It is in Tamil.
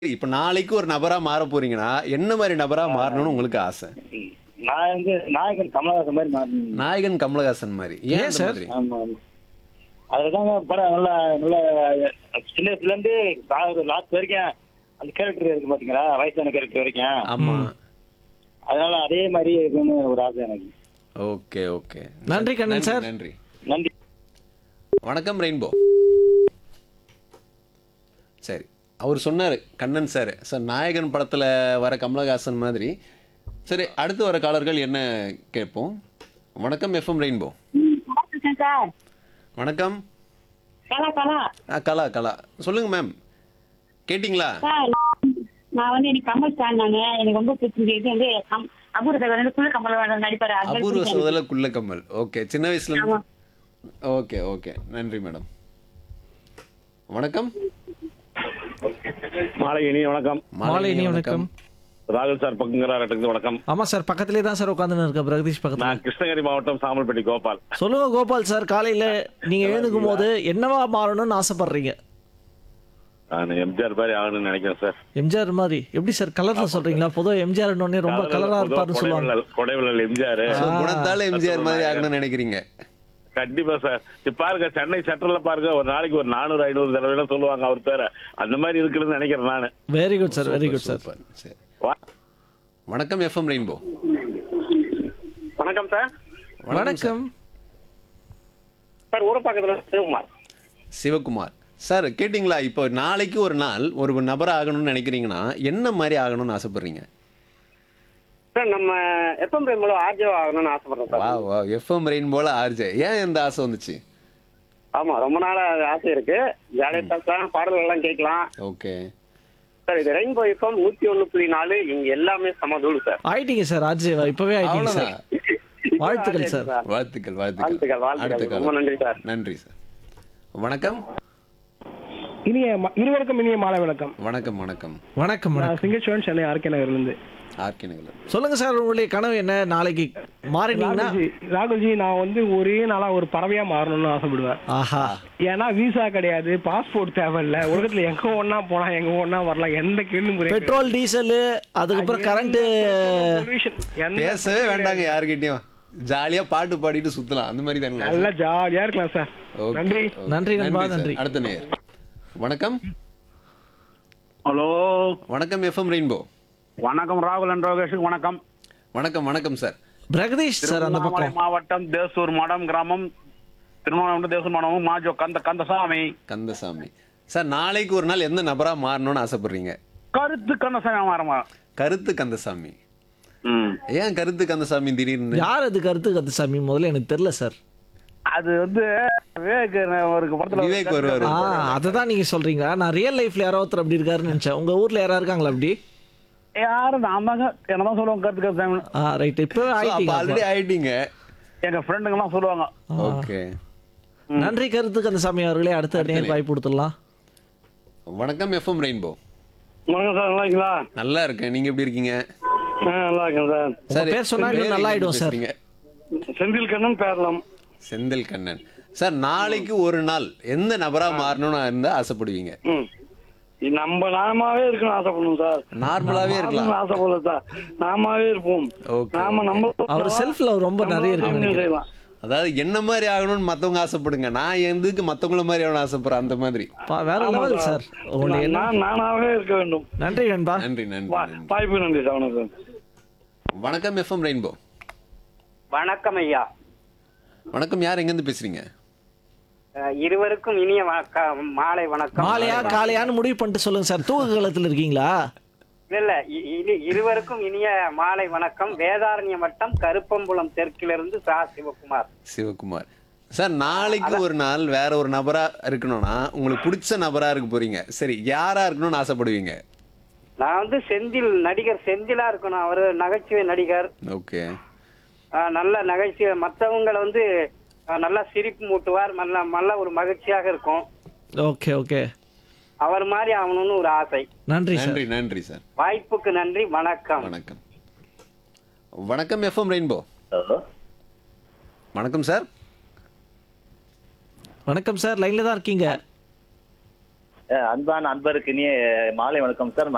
இப்ப நாளைக்கு ஒரு நபரா மாற போறீங்கன்னா என்ன மாதிரி நபரா மாறணும்னு உங்களுக்கு ஆசை நான் வந்து நாயகன் கமலஹாசன் மாதிரி மாறணும் நாயகன் கமலஹாசன் மாதிரி ஏன் ஏன் அந்த சார்? மாதிரி? ஆமா ஆமா அதுதாங்க படம் நல்லா நல்லா சின்ன வயசுல இருந்து லாஸ்ட் வரைக்கும் அந்த கேரக்டர் இருக்கு பாத்தீங்களா வயசான கேரக்டர் வரைக்கும் ஆமா அதனால அதே மாதிரி இருக்கணும்னு ஒரு ஆசை எனக்கு ஓகே ஓகே நன்றி கண்ணன் சார். நன்றி நன்றி வணக்கம் ரெயின்போ சரி அவர் சொன்னாரு கண்ணன் சார் சார் நாயகன் படத்துல வர கமலஹாசன் மாதிரி சரி அடுத்து வர காலர்கள் என்ன கேட்போம் வணக்கம் எஃப்எம் ரெயின்போ சார் வணக்கம் கலா கலா ஆ கலா கலா சொல்லுங்க மேம் கேட்டிங்களா சார் நான் வந்து எனக்கு கமல் சார் நானு எனக்கு ரொம்ப பிடிச்சிருக்கு இது வந்து கம்- அபூர்வ சார் வந்து குள்ள கமல் நடிப்பாரு அது மாதிரி அபூர்வ பிடிக்கும் எனக்கு. சோதல குள்ள கமல் ஓகே சின்ன வயசுல இருந்து ஆமா. ஓகே ஓகே நன்றி மேடம் வணக்கம் மாலை இனி வணக்கம் மாலை இனி வணக்கம் ராகுல் சார் பங்குங்கிறாரட்டுக்கு வணக்கம் ஆமா சார் பக்கத்திலே தான் சார் உட்காந்துன்னு இருக்க பிரகதீஷ் பக்கத்துல நான் கிருஷ்ணகிரி மாவட்டம் சாமல்பட்டி கோபால் சொல்லுங்க கோபால் சார் காலையில நீங்க எழுந்துக்கும் போது என்னவா மாறணும்னு ஆசைப்படுறீங்க நான் எம்ஜிஆர் மாதிரி ஆகணும்னு நினைக்கிறேன் சார் எம்ஜிஆர் மாதிரி எப்படி சார் கலர்ல சொல்றீங்களா பொதுவா எம்ஜிஆர் ரொம்ப கலரா இருப்பாருன்னு சொல்லுவாங்க கொடைவிழல் கொடைவிழல் எம்ஜிஆர் So, குணத்தால எம்ஜிஆர் மாதிரி ஆகணும்னு நினைக்கிறீங்க கண்டிப்பா சார் இப்ப பாருங்க சென்னை சென்ட்ரல்ல பாருங்க ஒரு நாளைக்கு ஒரு நானூறு ஐநூறு தடவை சொல்லுவாங்க அவர் பேர அந்த மாதிரி இருக்குன்னு நினைக்கிறேன் நானு very good sir very good sir super சரி வா- வணக்கம் எஃப்எம் ரெயின்போ வணக்கம் சார் வணக்கம் சார் ஊரப்பாக்கத்துல சிவகுமார் சிவகுமார் சார் கேட்டிங்களா இப்போ நாளைக்கு ஒரு நாள் ஒரு நபர் ஆகணும்னு நினைக்கிறீங்கன்னா என்ன மாதிரி ஆகணும்னு ஆசைப்படுறீங்க சார் நம்ம எப்பம் மூலம் ஆர்ஜோ ஆகணும்னு ஆசைப்படுறேன் வா வா எஃப்எம் ரெயின் போல ஆர்ஜே ஏன் இந்த ஆசை வந்துச்சு ஆமா ரொம்ப நாளா ஆசை இருக்கு ஜாலியா பேசலாம் பாடல்கள் எல்லாம் கேட்கலாம் ஓகே சார் இது ரெயின்போ எஃப்எம் நூத்தி ஒண்ணு புள்ளி நாலு இங்க எல்லாமே சமதூள் சார் ஆயிட்டீங்க சார் ஆஜேவா இப்பவே ஆயிட்டீங்க சார் அவ்வளோதான் வாழ்த்துக்கள் சார் வாழ்த்துக்கள் வாழ்த்துக்கள், வாழ்த்துக்கள் வாழ்த்துக்கள். அடுத்த ரொம்ப காலம் நன்றி சார். நன்றி சார் வணக்கம் இனிய ம- இருவருக்கும் இனிய மாலை வணக்கம் வணக்கம் வணக்கம் வணக்கம் நான் வணக்கம் சிங்கச்சோழன் சென்னை ஆர்கே நகர்ல இருந்து ஆர்கே நகர் சொல்லுங்க சார் உங்களுடைய கனவு என்ன நாளைக்கு மாறினீங்கன்னா ராகுல்ஜி ராகுல்ஜி நான் வந்து ஒரே நாளா ஒரு பறவையா மாறணும்னு ஆசைப்படுவேன் ஆஹா ஏன்னா விசா கிடையாது பாஸ்போர்ட் தேவையில்ல உலகத்துல எங்க ஒண்ணா போனா எங்க ஒண்ணா வரலாம் எந்த கேள்வி முறை பெட்ரோல் டீசல் அதுக்கப்புறம் கரண்ட் பேசவே வேண்டாங்க யாருக்கிட்டையும் ஜாலியா பாட்டு பாடிட்டு சுத்தலாம் அந்த மாதிரி தானே நல்லா ஜாலியா இருக்கலாம் சார் Okay, நன்றி okay. நன்றி நண்பா, சார். நன்றி. அடுத்த நேர் வணக்கம் ஹலோ வணக்கம் எஃப்எம் ரெயின்போ வணக்கம் ராகுல் அண்ட் ரோகேஷுக்கு வணக்கம் வணக்கம் வணக்கம் சார் பிரகதீஷ் சார் அந்த திருவண்ணாமலை பக்கம் மாவட்டம் தேசூர் மடம் கிராமம் திருவண்ணாமலை தேசூர் மடம் மாஜோ கந்த கந்தசாமி கந்தசாமி சார் நாளைக்கு ஒரு நாள் எந்த நபரா மாறணும்னு ஆசைப்படுறீங்க கருத்து கந்தசாமி மாறமா கருத்து கந்தசாமி ம் ஏன் கருத்து கந்தசாமி திடீர்னு யார் அது கருத்து கத்து சாமி முதல்ல எனக்கு தெரியல சார் அது வந்து விவேக் ஒரு படத்துல விவேக் வருவாரு ஆ அதை தான் நீங்க சொல்றீங்களா நான் ரியல் லைஃப்ல யாரோ ஒருத்தர் அப்படி இருக்காருன்னு நினைச்சேன் உங்க ஊர்ல யாரா இருக்காங்களா அப்படி யாரு நான் தாங்க என்னதான் சொல்லுவாங்க கருத்து கந்தசாமி ஆ ரைட் இப்போ அப்ப ஆயிட்டீங்க ஆல்ரெடி ஆயிட்டீங்க எங்க ஃப்ரெண்டுங்க எல்லாம் சொல்லுவாங்க ஓகே நன்றி கருத்து கந்த சாமி அவர்களே அடுத்த நேர் வாய்ப்பு கொடுத்துடலாம் வணக்கம் எஃப்எம் ரெயின்போ வணக்கம் சார் நல்லா இருக்கீங்களா நல்லா இருக்கேன் நீங்க எப்படி இருக்கீங்க ஆ, நல்லா இருக்கேன் சார் உங்க பேர் சொன்னா இன்னும் பேர் நல்லா எங்க ஆயிடும் சார். பேசுறீங்க? செந்தில் கண்ணன் பேரலாம் செந்தில் கண்ணன் சார் நாளைக்கு ஒரு நாள் எந்த நபரா மாறணும்னு இருந்தா ஆசைப்படுவீங்க ம் நம்ம நாமாவே இருக்கணும் ஆசைப்படணும் சார் நார்மலாவே இருக்கலாம் மாறணும்னு ஆசைப்படல சார் நாமாவே இருப்போம் Okay, நாம நம்ம அவர் செல்ஃப் லவ் ரொம்ப நிறைய இருக்கு நம்ம நினைக்கிறேன். செய்யலாம் அதாவது என்ன மாதிரி ஆகணும்னு மத்தவங்க ஆசைப்படுங்க நான் எதுக்கு மத்தவங்கள மாதிரி ஆகணும் ஆசைப்படுறேன் அந்த மாதிரி பா- வேற லெவல் சார் உங்களுடைய என்ன- நான் நானாவே இருக்க வேண்டும் நன்றி நண்பா நன்றி நன்றி வா- நன்றி. வாய்ப்பு நன்றி சார் வணக்கம் வணக்கம் எஃப்எம் ரெயின்போ வணக்கம் ஐயா வணக்கம் யார் எங்கேருந்து பேசுறீங்க அஹ் இருவருக்கும் இனிய வணக்கம் மாலை வணக்கம் மாலையா காலையான்னு முடிவு பண்ணிட்டு சொல்லுங்க சார் தூக்க காலத்துல இருக்கீங்களா இல்ல இல்ல இ- இனி- இருவருக்கும் இனிய மாலை வணக்கம் வேதாரண்ய வட்டம் கருப்பம்புலம் தெற்கிலிருந்து சா சிவகுமார் சிவகுமார் சார் நாளைக்கு ஒரு நாள் வேற ஒரு நபரா இருக்கணும்னா உங்களுக்கு பிடிச்ச நபரா இருக்க போறீங்க சரி யாரா இருக்கணும்னு ஆசைப்படுவீங்க நான் வந்து செந்தில் நடிகர் செந்திலா இருக்கணும் அவரு நகைச்சுவை நடிகர் ஓகே அஹ் நல்ல நகைச்சுவை மற்றவங்களை வந்து அஹ் நல்லா சிரிப்பு மூட்டுவார் நல்ல நல்ல ஒரு மகிழ்ச்சியாக இருக்கும் ஓகே ஓகே அவர் மாதிரி ஆகணும்னு ஒரு ஆசை நன்றி சார் நன்றி நன்றி சார் வாய்ப்புக்கு நன்றி வணக்கம் வணக்கம் வணக்கம் எஃப்எம் ரெயின்போ வணக்கம் சார் வணக்கம் சார் லைன்ல தான் இருக்கீங்க அன்பான அன்பருக்கு இனிய மாலை வணக்கம் சார்